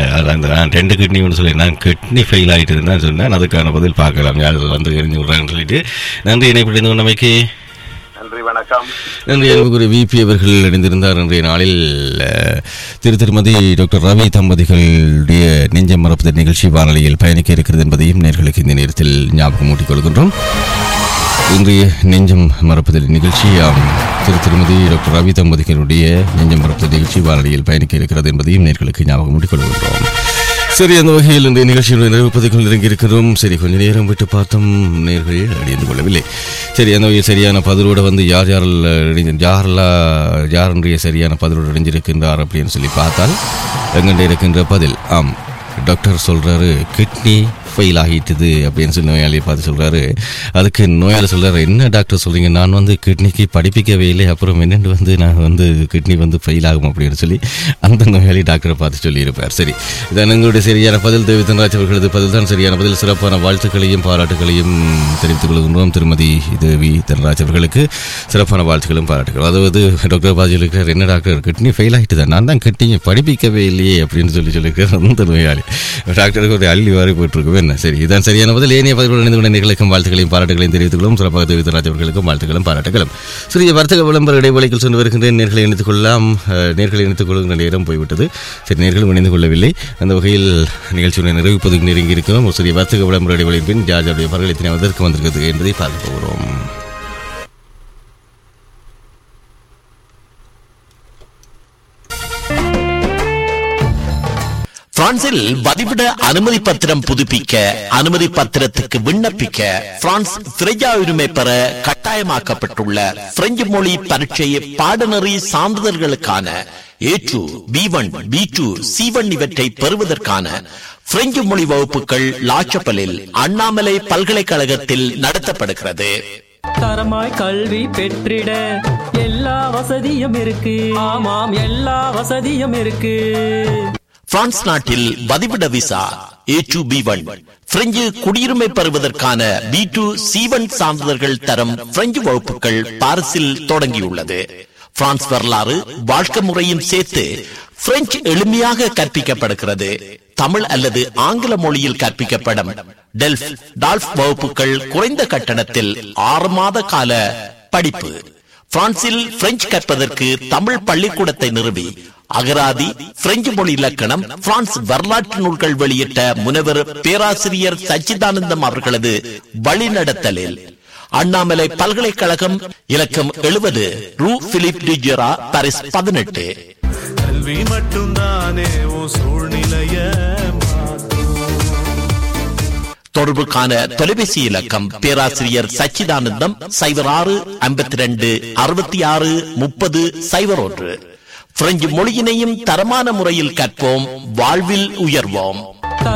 அது அந்த நான் ரெண்டு கிட்னி ஒன்று சொல்லி நான் கிட்னி ஃபெயில் ஆகிட்டு தான் சொன்னேன் அதுக்கான பதில் பார்க்கலாம் யார் வந்து எரிஞ்சு விட்றாங்கன்னு சொல்லிட்டு நன்றி இணைப்பிடிந்த உண்மைக்கு நன்றி வணக்கம் நன்றி அன்புக்குரிய விபி அவர்கள் இணைந்திருந்தார் இன்றைய நாளில் அஹ், திரு திருமதி டாக்டர் ரவி தம்பதிகளுடைய நெஞ்சம் மரப்புதல் நிகழ்ச்சி வானொலியில் பயணிக்க இருக்கிறது என்பதையும் நேர்களுக்கு இந்த நேரத்தில் ஞாபகம் ஊட்டிக் கொள்கின்றோம் இன்றைய நெஞ்சம் மறப்பதில் நிகழ்ச்சி ஆம், திரு திருமதி டாக்டர் ரவி தம்பதிகளுடைய நெஞ்சம் மறப்பதில் நிகழ்ச்சி வானொலியில் பயணிக்க இருக்கிறது என்பதையும் நேர்களுக்கு ஞாபகம் ஊட்டிக் கொள்கின்றோம் சரி அந்த வகையில் இந்த நிகழ்ச்சியுடைய நிறைவுப்பதைக்குள் நெருங்கி இருக்கிறோம் சரி கொஞ்ச நேரம் விட்டு பார்த்தோம் நேர்கள் அடைந்து கொள்ளவில்லை சரி அந்த வகையில் சரியான பதிலோட வந்து யார் யாரில் இணைஞ்ச- யாரெல்லாம் யாருடைய சரியான பதிலோடு இணைஞ்சிருக்கின்றார் அப்படின்னு சொல்லி பார்த்தால் எங்கண்ட இருக்கின்ற பதில் ஆம் டாக்டர் சொல்றாரு கிட்னி ஃபெயில் ஆகிட்டுது அப்படின்னு சொல்லி நோயாளியை பார்த்து சொல்றாரு அதுக்கு நோயாளி சொல்றாரு என்ன டாக்டர் சொல்றீங்க நான் வந்து கிட்னிக்கு படிப்பிக்கவே இல்லை அப்புறம் என்னென்று வந்து நான் வந்து கிட்னி வந்து ஃபெயில் ஆகும் அப்படின்னு சொல்லி அந்த நோயாளி டாக்டரை பார்த்து சொல்லியிருப்பார் சரி இதான் எங்களுடைய சரியான பதில் தேவி தன்ராஜ் அவர்களது பதில் தான் சரியான பதில் சிறப்பான வாழ்த்துக்களையும் பாராட்டுகளையும் தெரிவித்துக் கொள்கின்றோம் திருமதி தேவி தன்ராஜ் அவர்களுக்கு சிறப்பான வாழ்த்துக்களும் பாராட்டுகள் அதாவது டாக்டர் பாஜி இருக்கிறார் என்ன டாக்டர் கிட்னி ஃபெயில் ஆகிட்டு தான் நான் தான் கிட்னியை படிப்பிக்கவே இல்லையே அப்படின்னு சொல்லி சொல்லியிருக்கார் அந்த நோயாளி டாக்டருக்கு ஒரு அள்ளி வாரி போயிட்டுருக்கோம் என்ன சரி இதான் சரியான பதில் ஏனைய பதிவுகள் இணைந்து கொண்ட நிகழ்ச்சிக்கும் வாழ்த்துக்களையும் பாராட்டுகளையும் தெரிவித்துக் கொள்ளும் சிறப்பாக தெரிவித்த ராஜ் அவர்களுக்கும் வாழ்த்துக்களும் பாராட்டுகளும் சிறிய வர்த்தக விளம்பர இடைவெளிக்குள் சென்று வருகின்றேன் நேர்களை இணைத்துக் கொள்ளலாம் அஹ், நேர்களை இணைத்துக் கொள்கின்ற நேரம் போய்விட்டது சரி நேர்களும் இணைந்து கொள்ளவில்லை அந்த வகையில் நிகழ்ச்சியுடைய நிறைவுப்பதுக்கு நெருங்கி இருக்கிறோம் ஒரு சிறிய வர்த்தக விளம்பர இடைவெளியின் பின் ஜார்ஜாவுடைய பரவல் எத்தனை அதற்கு வந்திருக்கிறது என்பதை பார்க்க போகிறோம் பிரான்சில் வதிவிட அனுமதி பத்திரம் புதுப்பிக்க அனுமதி பத்திரத்துக்கு விண்ணப்பிக்க பிரான்ஸ் திரையா உரிமை பெற கட்டாயமாக்கப்பட்டுள்ள பிரெஞ்சு மொழி பரீட்சை பாடநெறி சான்றிதழ்களுக்கான A two B one B two C one இவற்றை பெறுவதற்கான பிரெஞ்சு மொழி வகுப்புகள் லாச்சப்பலில் அண்ணாமலை பல்கலைக்கழகத்தில் நடத்தப்படுகிறது தரமாய் கல்வி பெற்றிட எல்லா வசதியும் இருக்கு ஆமாம் எல்லா வசதியும் இருக்கு பிரான்ஸ் நாட்டில் வதிவிட visa A two B one French குடியுரிமை பெறுவதற்கான பி டூ சி ஒன் சான்றிதழ்கள் தரம் பிரெஞ்சு வகுப்புகள் பாரிஸில் தொடங்கியுள்ளது பிரான்ஸ் வரலாறு வாழ்க்கை முறையும் சேர்த்து பிரெஞ்சு எளிமையாக கற்பிக்கப்படுகிறது தமிழ் அல்லது ஆங்கில மொழியில் கற்பிக்கப்படும் டெல்ஃப் டால்ஃப் வகுப்புகள் குறைந்த கட்டணத்தில் ஆறு மாத கால படிப்பு பிரான்சில் பிரெஞ்சு கற்பதற்கு தமிழ் பள்ளிக்கூடத்தை நிறுவி அகராதி பிரெஞ்சு மொழி இலக்கணம் பிரான்ஸ் வரலாற்று நூல்கள் வெளியிட்ட முனைவர் பேராசிரியர் சச்சிதானந்தம் அவர்களது வழிநடத்தலில் அண்ணாமலை பல்கலைக்கழகம் இலக்கம் எழுபது ரூ பிலிப் டிஜெரா பாரிஸ் பதினெட்டு கல்வி மட்டும்தானே உன் சூழ்நிலைய தொடர்புக்கான தொலைபேசி இலக்கம் பேராசிரியர் சச்சிதானந்தம் சைபர் ஆறு ஐம்பத்தி ரெண்டு அறுபத்தி ஆறு முப்பது சைபர் ஒன்று பிரெஞ்சு மொழியினையும் தரமான முறையில் கற்போம் வாழ்வில் உயர்வோம்